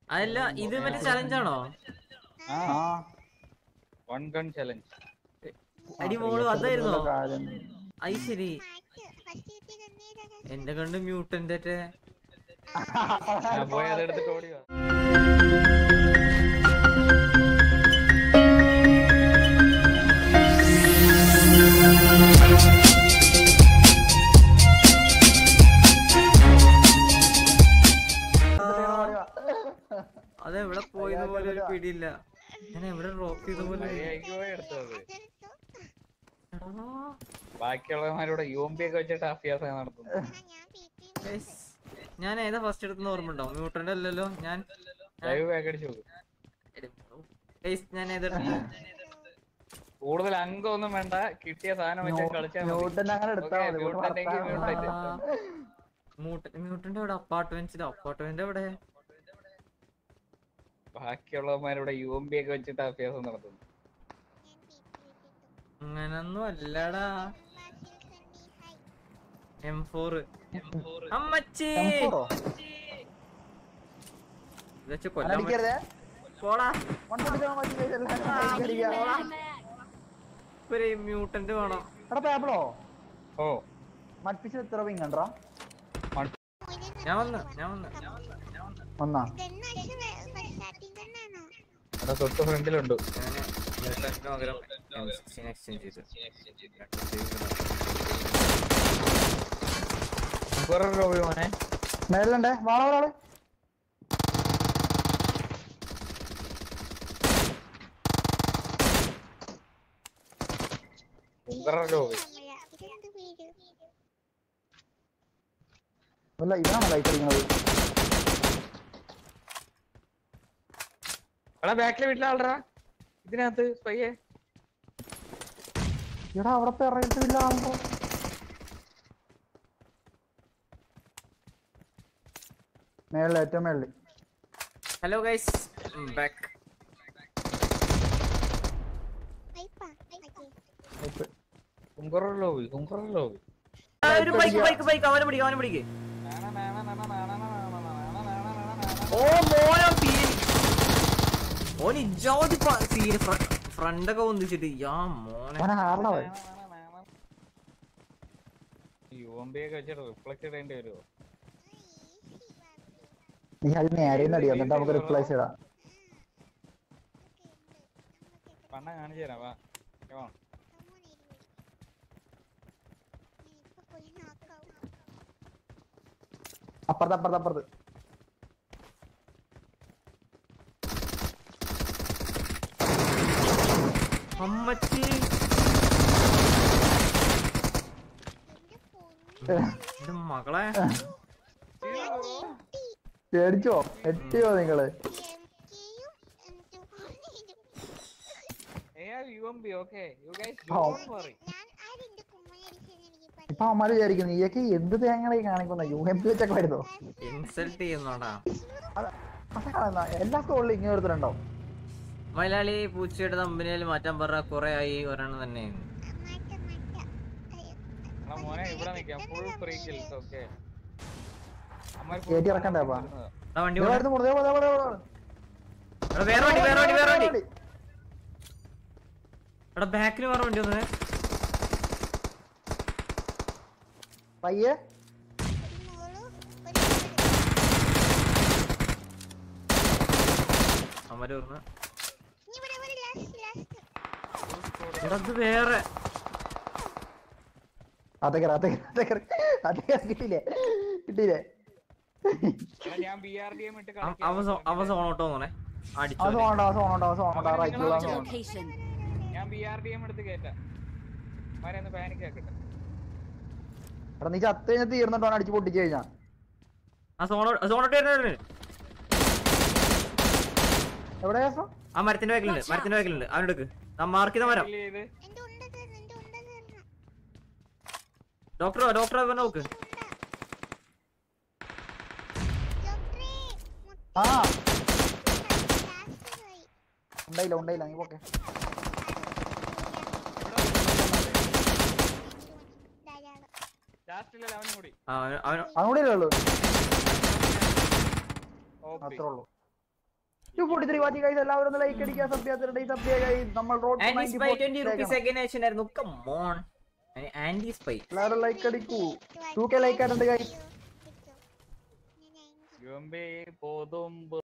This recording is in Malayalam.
അതല്ല ഇത് മറ്റേ ചലഞ്ച് ആണോ ആ ആ വൺ ഗൺ ചലഞ്ച് അടി മോള് അതായിരുന്നോ കാര്യം അത് ശരി ഫസ്റ്റ് കിട്ടിയ കണ്ണീരൊക്കെ എന്റെ കണ്ട് മ്യൂട്ടന്റെ ഞാൻ പോയി അതെടുത്തിട്ട് ഓടി വാ. അതെവിടെ പോയത് പോലെ ഒരു പിടിയില്ല ഞാൻ എവിടെ ഡ്രോപ്പ് ചെയ്ത പോലെ അയ്യോ, അയ്യോ, എടുത്തത് അതെടുത്തു എടാ. ബാക്കിയുള്ളവന്മാരോട് യു എം പി ഒക്കെ വെച്ചിട്ട് അഭ്യാസം നടത്തുന്നു ആ ഞാൻ പി പി Guys, ഞാൻ ഏതാ ഫസ്റ്റ് എടുക്കുന്ന ഓർമ്മ ഉണ്ടോ മ്യൂട്ടന്റെ അല്ലല്ലോ ഞാൻ ലൈവ് ബാക്ക് അടിച്ചു നോക്ക് Guys, ഞാൻ ഏതെടുത്തു കൂടുതൽ അംഗമൊന്നും വേണ്ട കിട്ടിയ സാധനം വെച്ച് കളിച്ചാൽ മതി ന്യൂട്ടൻ അങ്ങനെ എടുത്താ Okay, മതി ഇവിടെ ന്യൂട്ടൻ എങ്കിൽ വർത്താനം ന്യൂട്ടൻ. മ്യൂട്ടന്റെ അവിടെ അപ്പാർട്ട്മെന്റ്സിലോ അപ്പാർട്ട്മെന്റ് എവിടെ ബാക്കിയുള്ളവന്മാരോട് യു എം പി ഒക്കെ വെച്ചിട്ട് അഭ്യാസം നടത്തുന്നു ഞാൻ പി പി ഇട്ടിട്ടു അങ്ങനൊന്നും അല്ലടാ Basil Sunny hi M four അമ്മച്ചി M4 ഓ? ഇത് വെച്ച് കൊല്ലാൻ അടിക്കരുതേ പോടാ വൺ പൊട്ടിച്ചാൽ മതി എല്ലാം അടിക്കുക. ഒരു മ്യൂട്ടന്റ് വേണം എടാ പേപ്പളോ ഓ മട്പിച്ച് എത്ര വിങ് ഉണ്ടോ ഞാൻ വന്ന് ഞാൻ വന്ന് ഒന്നാ ഗണ്ണ സ്റ്റാർട്ടിംഗ് ഗണ്ണാണോ അവിടെ തൊട്ട് ഫ്രണ്ടിലുണ്ട് ഞാന് മ്യൂട്ടന്റിന് പകരം M16 എക്സ്ചേഞ്ച് ചെയ്തു വേറെ റോബി മോനെ മേളിലുണ്ടേ വാള ഒരാള് ഉഗ്രൻ റോബി ഇതെന്ത് പേര് അല്ല ഇവനാണ് ലൈറ്റ് അടിക്കുന്നത് എടാ ബാക്കിലെ വീട്ടിലെ ആളടാ ഇതിനകത്ത് പയ്യെ എടാ അവിടെ ഇറങ്ങിയിട്ടില്ല ആവുമ്പോ മേളില് ഏറ്റവും മേളില് ഹലോ ഗൈസ് ബാക്ക് ഹൈപ്പാ ഹൈപ്പ് ഇപ്പ്. ഉഗ്രൻ ലോബി ഉഗ്രൻ ലോബി ഒരു ബൈക്ക് ബൈക്ക് ബൈക്ക് അവനെ പിടിക്ക് അവനെ പിടിക്ക് ഓ മോനെ പീരി ഓൻ ഇജാതി സീന് ഫ്രണ്ടൊക്കെ ഒന്നിച്ചിട്ട് യാ മോനെ അവനെ ആരുടെ അവൻ? യു എം പി ഒക്കെ വെച്ചിട്ട് റിഫ്ലക്ട് ഇടേണ്ടി വരുമോ നീ അത് നേരെ നടി എന്നിട്ട് നമുക്ക് റിപ്ലൈസ് ഇടാം പണ്ണ കാണിച്ചു തരാം വാ Come on. ഇപ്പൊ പോയി നോക്കാം അപ്പുറത്ത് അപ്പുറത്ത് അപ്പുറത്ത് അമ്മച്ചി എന്റെ പൊന്നു എന്റെ മകളെ പേടിച്ചോ എത്തിയോ നിങ്ങള് എംകെയും എന്റെ പൊന്നിനും They have UMP, okay. You guys Oh. don't worry. ഞാൻ ആരെന്റെ കുമ്മനടിച്ചെന്ന് എനിക്ക് ഇപ്പൊ അമ്മമാര് വിചാരിക്കുന്നു നീയൊക്കെ എന്ത് തേങ്ങളെ കാണിക്കുന്ന യു എം പി വെച്ചൊക്കെ വരുന്നോ ഇൻസൾട്ട് ചെയ്യുന്നോടാ അതാണ് എല്ലാ സ്കൂളിലും ഇങ്ങനെ ഒരുത്തരുണ്ടോ മലയാളി പൂച്ചയുടെ തമ്പനിയിൽ മാറ്റാൻ പറ കുറെ ആയി ഒരെണ്ണം തന്നെ മാറ്റം മാറ്റം അയ്യോ. എടാ മോനെ ഇവിടെ നിക്കാം ഫുൾ ഫ്രീ കിൽസ് ഓക്കെ കേറ്റി ഇറക്കണ്ടേ അപ്പാ? വണ്ടി ദേ പോണെ. വരുന്നു, ദേ വരുന്നു, ദേ വരുന്നു, ദേ വരുന്നു. എടാ വേറെ വണ്ടി വേറെ വണ്ടി വേറെ വണ്ടി എടാ ബാക്കിൽ വേറെ വണ്ടി വന്നേ പയ്യെ ഒരു മോളും ഒരു അമ്മര് പറഞ്ഞു ഇനി ഇവിടെ ഒരു ലാസ്റ്റ് ലാസ്റ്റ് എടാ ഇത് വേറെ അതേക്കറ അതേക്കറ അതേക്കറ അതേക്കറ കിട്ടിയില്ലേ കിട്ടിയില്ലേ ഞാൻ ബി ആർ ഡി എം ഇട്ട് അവ- അവ സോ- അവ സോണോട്ടോ തോന്നേ അടിച്ചു ആ സോണ്ട ആ സോണ്ട ആ സോണ്ട റൈറ്റുള്ള Marked a സോണ്ട location. ഞാൻ ബി ആർ ഡി എം എടുത്ത് കേറ്റാം മാരെ ഒന്ന് പാനിക് ആക്കട്ടെ എടാ നീ ചത്ത് കഴിഞ്ഞാൽ തീർന്നിട്ടോ അടിച്ച് പൊട്ടിച്ച് കഴിഞ്ഞാ ആ സോണോ സോണോട്ട് വരുന്നത് എവിടെയാ സോ? ആ മരത്തിന്റെ ബാക്കിലുണ്ട് മരത്തിന്റെ ബാക്കിലുണ്ട് അവനെടുക്ക് ആ മാർക്ക് ചെയ്ത മരം Kill ചെയ്ത് എന്റെ ഉണ്ട തരണം എന്റെ ഉണ്ട തരണം ഡോക്ടറോ ഡോക്ടറോ ഇവനെ നോക്ക് ഡോക്ടറെ ആ ലാസ്റ്റ് പോയി ഉണ്ടായില്ല ഉണ്ടായില്ല നീ പോക്കെ ധാരാളം ലാസ്റ്റിലല്ല അവനും കൂടി ആ അവന് അവന് അതുകൂടെ ഉള്ളൂ ഓപ്പി അത്രേ ഉള്ളൂ ടു ഫോർട്ടി ത്രീ വാച്ചി ഗൈസ് എല്ലാവരും ഒന്ന് ലൈക്ക് അടിക്കുക സബ്സ്ക്രൈബ് സബ്സ്ക്രൈബ് ഗൈസ് നമ്മൾ road anti spy twenty rupees second action ആയിരുന്നു കമോൺ ആന്റി സ്പൈ എല്ലാവരും ലൈക്ക് അടിക്കൂ ടു കെ ലൈക്ക് ആയിട്ടുണ്ട് ഗൈസ് ഗംഭീ പോതും